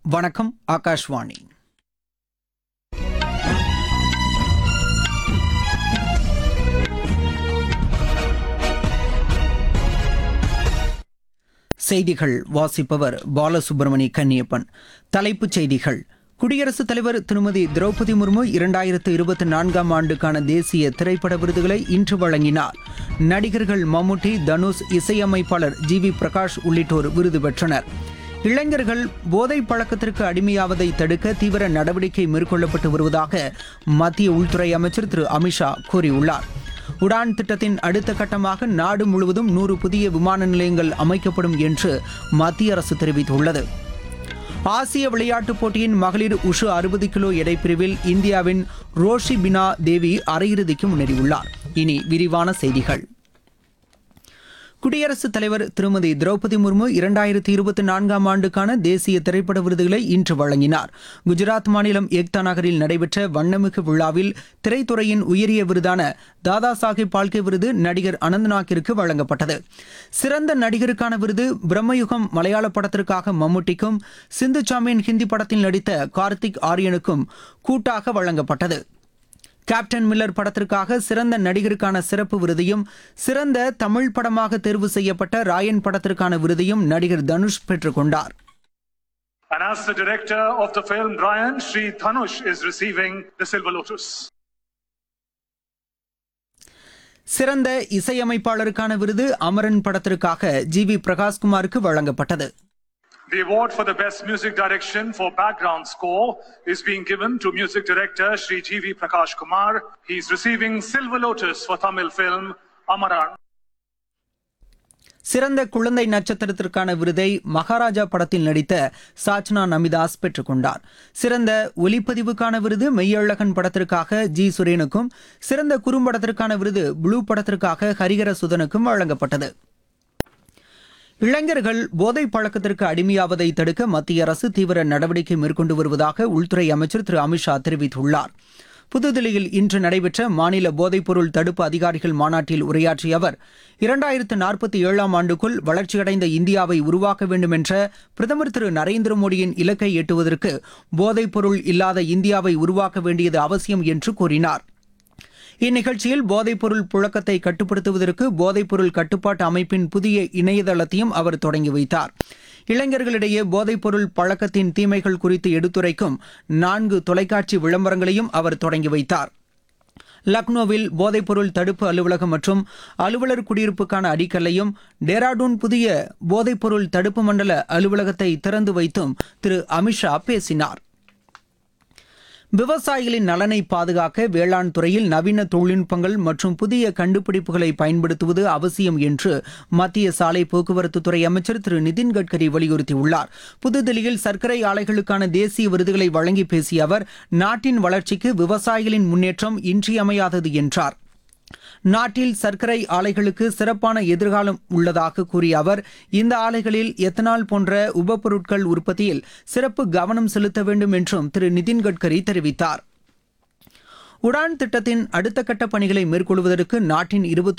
வணக்கம் ஆகாஷ்வாணி செய்திகள் வாசிப்பவர் பாலசுப்ரமணி கன்னியப்பன் தலைப்புச் செய்திகள் குடியரசுத் தலைவர் திருமதி திரௌபதி முர்மு இரண்டாயிரத்து இருபத்தி நான்காம் ஆண்டுக்கான தேசிய திரைப்பட விருதுகளை இன்று வழங்கினார் நடிகர்கள் மம்முட்டி தனுஷ் இசையமைப்பாளர் ஜி வி பிரகாஷ் உள்ளிட்டோர் விருது பெற்றனர் இளைஞர்கள் போதைப் பழக்கத்திற்கு அடிமையாவதை தடுக்க தீவிர நடவடிக்கை மேற்கொள்ளப்பட்டு வருவதாக மத்திய உள்துறை அமைச்சர் திரு அமித்ஷா கூறியுள்ளார் உடான் திட்டத்தின் அடுத்த கட்டமாக நாடு முழுவதும் நூறு புதிய விமான நிலையங்கள் அமைக்கப்படும் என்று மத்திய அரசு தெரிவித்துள்ளது ஆசிய விளையாட்டுப் போட்டியின் மகளிர் உஷு அறுபது கிலோ எடைப்பிரிவில் இந்தியாவின் ரோஷி பினா தேவி அரையிறுதிக்கு முன்னேறியுள்ளார் இனி விரிவான செய்திகள் குடியரசுத் தலைவர் திருமதி திரௌபதி முர்மு இரண்டாயிரத்தி இருபத்தி நான்காம் ஆண்டுக்கான தேசிய திரைப்பட விருதுகளை இன்று வழங்கினார் குஜராத் மாநிலம் ஏக்தா நகரில் நடைபெற்ற வண்ணமிகு விழாவில் திரைத்துறையின் உயரிய விருதான தாதா சாஹிப் பால்கே விருது நடிகர் அனந்த்நாக்கிற்கு வழங்கப்பட்டது சிறந்த நடிகருக்கான விருது பிரம்மயுகம் மலையாள படத்திற்காக மம்முட்டிக்கும் சிந்து சாமியன் ஹிந்தி படத்தில் நடித்த கார்த்திக் ஆரியனுக்கும் கூட்டாக வழங்கப்பட்டது கேப்டன் மில்லர் படத்திற்காக சிறந்த நடிகருக்கான சிறப்பு விருதையும் சிறந்த தமிழ் படமாக தேர்வு செய்யப்பட்ட ராயன் படத்திற்கான விருதையும் நடிகர் தனுஷ் பெற்றுக்கொண்டார் And as the director of the film, Ryan, Sri Dhanush is receiving the Silver Lotus. சிறந்த இசையமைப்பாளருக்கான விருது அமரன் படத்திற்காக ஜி வி பிரகாஷ்குமாருக்கு வழங்கப்பட்டது The award for the best music direction for background score is being given to music director Sri G.V. Prakash Kumar. He is receiving Silver Lotus for Tamil film Amaran. சிறந்த குழந்தை நட்சத்திரத்திற்கான விருதை மகாராஜா படத்தில் நடித்த சாச்னா நமிதாஸ் பெற்றுக்கொண்டார் சிறந்த ஒலிப்பதிவுக்கான விருது மெய்யழகன் படத்திற்காக ஜி சுரேனுக்கும் சிறந்த குறும்படத்திற்கான விருது ப்ளூ படத்திற்காக ஹரிகர சுதனுக்கும் வழங்கப்பட்டது இளைஞர்கள் போதைப் பழக்கத்திற்கு அடிமையாவதை தடுக்க மத்திய அரசு தீவிர நடவடிக்கை மேற்கொண்டு வருவதாக உள்துறை அமைச்சர் திரு அமித்ஷா தெரிவித்துள்ளார் புதுதில்லியில் இன்று நடைபெற்ற மாநில போதைப்பொருள் தடுப்பு அதிகாரிகள் மாநாட்டில் உரையாற்றிய அவர் இரண்டாயிரத்து நாற்பத்தி ஏழாம் ஆண்டுக்குள் வளர்ச்சியடைந்த இந்தியாவை உருவாக்க வேண்டும் என்ற பிரதமர் திரு நரேந்திர மோடியின் இலக்கை எட்டுவதற்கு போதைப்பொருள் இல்லாத இந்தியாவை உருவாக்க வேண்டியது அவசியம் என்று கூறினார் இந்நிகழ்ச்சியில் போதைப்பொருள் புழக்கத்தை கட்டுப்படுத்துவதற்கு போதைப்பொருள் கட்டுப்பாட்டு அமைப்பின் புதிய இணையதளத்தையும் அவர் தொடங்கி வைத்தார் இளைஞர்களிடையே போதைப்பொருள் பழக்கத்தின் தீமைகள் குறித்து எடுத்துரைக்கும் நான்கு தொலைக்காட்சி விளம்பரங்களையும் அவர் தொடங்கி வைத்தார் லக்னோவில் போதைப்பொருள் தடுப்பு அலுவலகம் மற்றும் அலுவலர் குடியிருப்புக்கான அடிக்கல்லையும் டேராடூன் புதிய போதைப்பொருள் தடுப்பு மண்டல அலுவலகத்தை திறந்து வைத்தும் திரு அமித்ஷா பேசினார் விவசாயிகளின் நலனை பாதுகாக்க வேளாண் துறையில் நவீன தொழில்நுட்பங்கள் மற்றும் புதிய கண்டுபிடிப்புகளை பயன்படுத்துவது அவசியம் என்று மத்திய சாலை போக்குவரத்து துறை அமைச்சர் திரு நிதின் கட்கரி வலியுறுத்தியுள்ளார் புதுதில்லியில் சர்க்கரை ஆலைகளுக்கான தேசிய விருதுகளை வழங்கி பேசிய அவர் நாட்டின் வளர்ச்சிக்கு விவசாயிகளின் முன்னேற்றம் இன்றியமையாதது என்றார் நாட்டில் சர்க்கரை ஆலைகளுக்கு சிறப்பான எதிர்காலம் உள்ளதாக கூறிய அவர் இந்த ஆலைகளில் எத்தனால் போன்ற உபப்பொருட்கள் உற்பத்தியில் சிறப்பு கவனம் செலுத்த வேண்டும் என்றும் திரு நிதின் கட்கரி தெரிவித்தார் உடான் திட்டத்தின் அடுத்த கட்ட பணிகளை மேற்கொள்வதற்கு நாட்டின் இருபத்தி